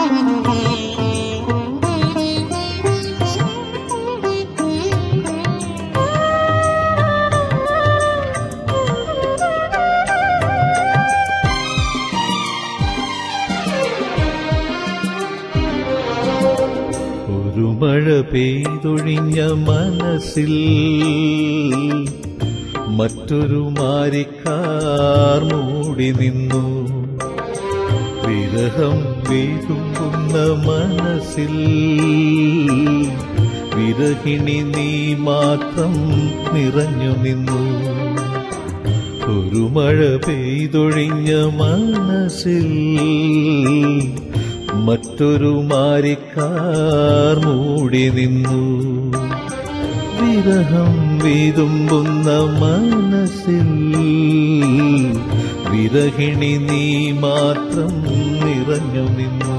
ഒരു മഴ പെയ്തൊഴിഞ്ഞ മനസ്സിൽ മറ്റൊരു മാരിക്കാർ മൂടി നിന്നു വിരഹം വീതുമ്പുന്ന മനസ്സിൽ വിരഹിണി നീ മാത്രം നിറഞ്ഞു നിന്നു ഒരു മഴ പെയ്തൊഴിഞ്ഞ മനസ്സിൽ മറ്റൊരു മാരിക്കാർ മൂടി നിന്നു വിരഹം വീതുമ്പുന്ന മനസ്സിൽ വിരഹിണി നീ മാത്രം നിറഞ്ഞു നിന്നു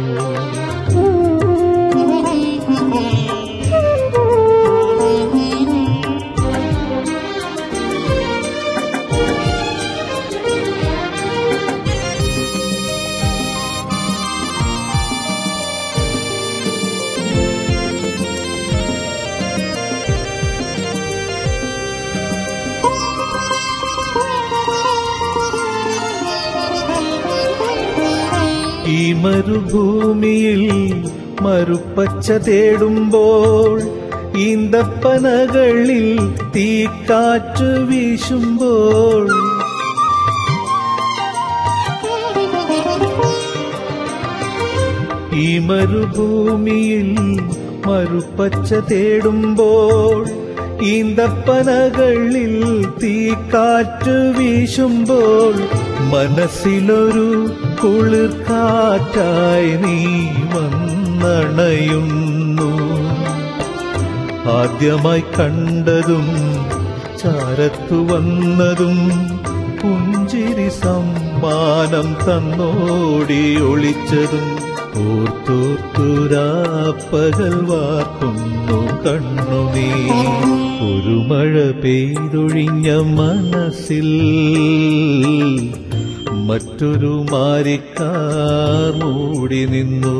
ഈ മരുഭൂമിയിൽ മരുപ്പച്ച തേടുമ്പോൾ ഈന്തപ്പനകളിൽ തീക്കാറ്റ് വീശുമ്പോൾ ഈ മരുഭൂമിയിൽ മരുപ്പച്ച തേടുമ്പോൾ ഈന്തപ്പനകളിൽ തീക്കാറ്റ് വീശുമ്പോൾ മനസ്സിലൊരു കുളിർക്കാറ്റായി നീ വന്നണയുന്നു ആദ്യമായി കണ്ടതും ചാരത്തു വന്നതും പുഞ്ചിരി സമ്മാനം തന്നോടി ഒളിച്ചതും ഓർത്തോർത്തുരാപ്പകൽ വാർക്കുന്നു കണ്ണുനീ ഒരു മഴ പെയ്തൊഴിഞ്ഞ മനസ്സിൽ മറ്റൊരു മാരിക്കാർ മൂടി നിന്നു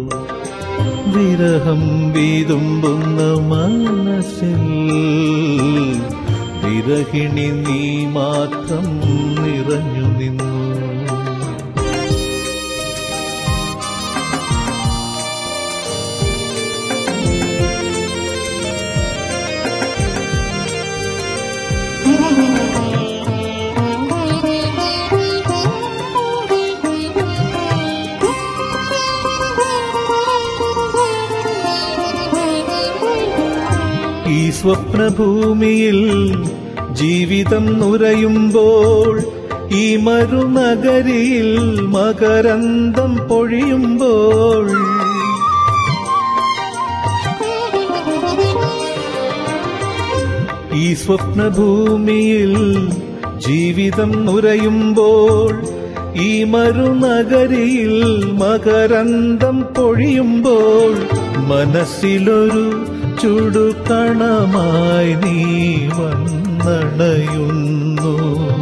വിരഹം വീതുമ്പുന്ന മനസ്സിൽ വിരഹിണി നീ മാത്രം നിറഞ്ഞു നിന്നു ഈ സ്വപ്നഭൂമിയിൽ ജീവിതം നുരയുമ്പോൾ ഈ മരുനഗരിയിൽ മകരന്തം പൊഴിയുമ്പോൾ ഈ സ്വപ്നഭൂമിയിൽ ജീവിതം നുരയുമ്പോൾ ഈ മരുനഗരിയിൽ മകരന്തം പൊഴിയുമ്പോൾ മനസ്സിലൊരു ചുടുകണമായി നീ വന്നണയുന്നു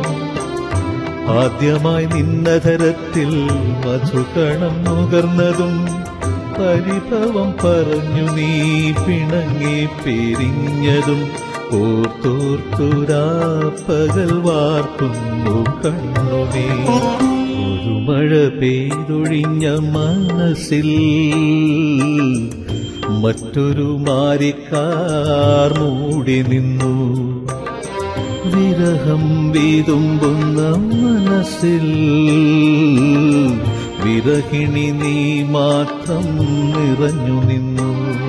ആദ്യമായി നിന്നധരത്തിൽ മധുകണം നുകർന്നതും പരിഭവം പറഞ്ഞു നീ പിണങ്ങി പിരിഞ്ഞതും ഓർത്തോർത്തുരാപ്പകൽ വാർക്കുന്നു കണ്ണുനീ ഒരു മഴ പെയ്തൊഴിഞ്ഞ മനസ്സിൽ മറ്റൊരു മാരിക്കാർ മൂടി നിന്നു വിരഹം വീതുമ്പുന്ന മനസ്സിൽ വിരഹിണി നീ മാത്രം നിറഞ്ഞു നിന്നു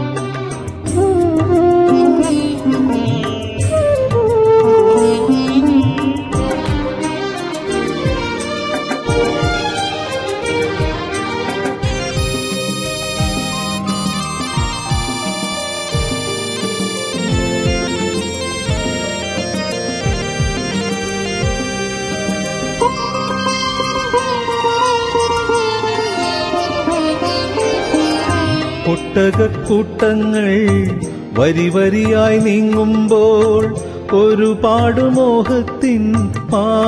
ഒട്ടകക്കൂട്ടങ്ങൾ വരി വരിയായി നീങ്ങുമ്പോൾ ഒരുപാട് മോഹത്തിൻ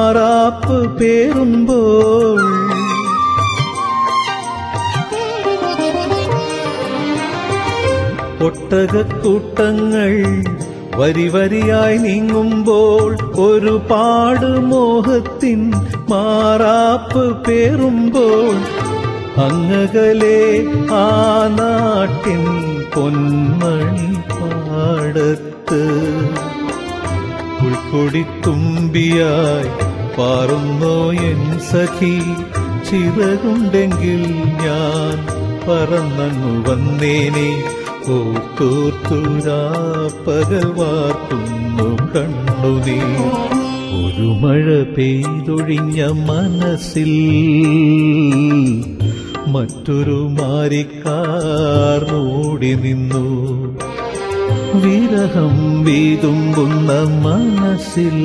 പാറാപ്പ് പേറുമ്പോൾ ഒട്ടകക്കൂട്ടങ്ങൾ വരി വരിയായി നീങ്ങുമ്പോൾ ഒരുപാട് മോഹത്തിൻ മാറാപ്പ് പേറുമ്പോൾ അങ്ങകലെ ആ നാട്ടിൻ പൊന്മണി പാടത്ത് ഉൾക്കൊടിത്തുമ്പിയായി പാറുന്നോ എൻ സഖി ചിറകുണ്ടെങ്കിൽ ഞാൻ പറന്നങ്ങു വന്നേനെ ഓർത്തോർത്തുരാ പകൽ വാർക്കുന്നു കണ്ണു നീ ഒരു മഴ പെയ്തൊഴിഞ്ഞ മനസ്സിൽ മറ്റൊരു മാരിക്കാർ മൂടി നിന്നു വിരഹം വീതുമ്പുന്ന മനസ്സിൽ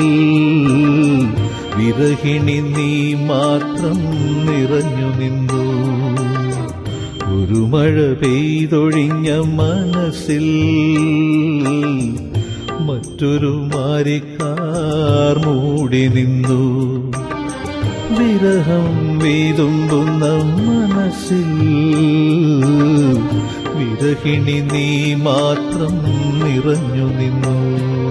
വിരഹിണി നീ മാത്രം നിറഞ്ഞു നിന്നു ഒരു മഴ പെയ്തൊഴിഞ്ഞ മനസ്സിൽ മറ്റൊരു മാരിക്കാർ മൂടി നിന്നു വിരഹം വീതുമ്പുന്ന മനസ്സിൽ വിരഹിണി നീ മാത്രം നിറഞ്ഞു നിന്നു